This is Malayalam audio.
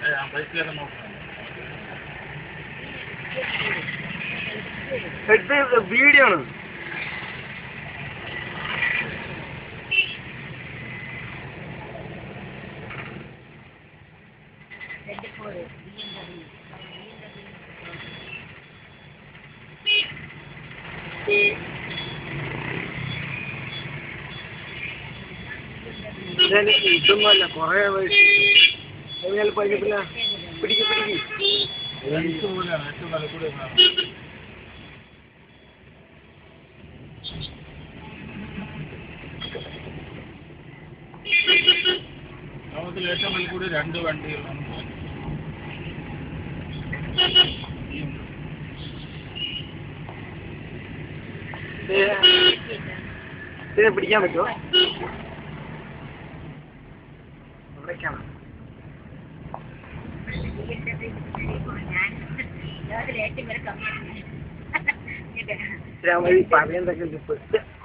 ബൈക്കിലൊക്കെ നോക്കുന്നുണ്ട് എടുത്ത് വീഡിയോ ആണ് ഇതന്നെ ഇതൊന്നുമല്ല കൊറേ എങ്ങനെ പതിനെട്ടില്ല പിടിക്ക് പിടിക്ക് എനിക്ക് പോലെയാണ് ഏറ്റവും നല്ല കൂടെ ലോകത്തിൽ ഏറ്റവും വലിയ കൂടി രണ്ട് വണ്ടികളാണ് ഇതിനെ പിടിക്കാൻ പറ്റുമോ അവിടേക്കാണ് ഞാൻ രാമ ഈ പറയുന്നതൊക്കെ